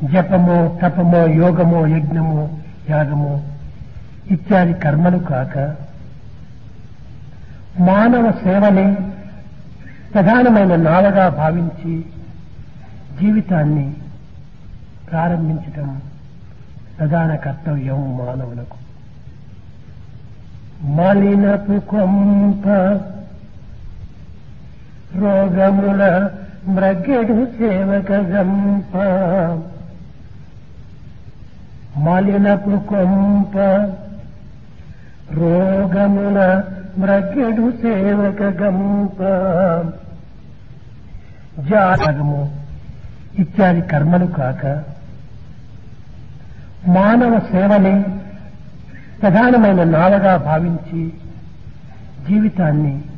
జపమో తపమో యోగమో యజ్ఞమో యాగమో ఇత్యాది కర్మలు కాక మానవ సేవని ప్రధానమైన నావగా భావించి జీవితాన్ని ప్రారంభించటం ప్రధాన కర్తవ్యం మానవులకు మలినపు కొంప రోగముల మ్రగ్గెడు సేవక గంప మలినపు కొంప రోగముల మ్రగ్గెడు సేవక గంప జాగము ఇత్యాది కర్మలు కాక మానవ సేవని ప్రధానమైన నావగా భావించి జీవితాన్ని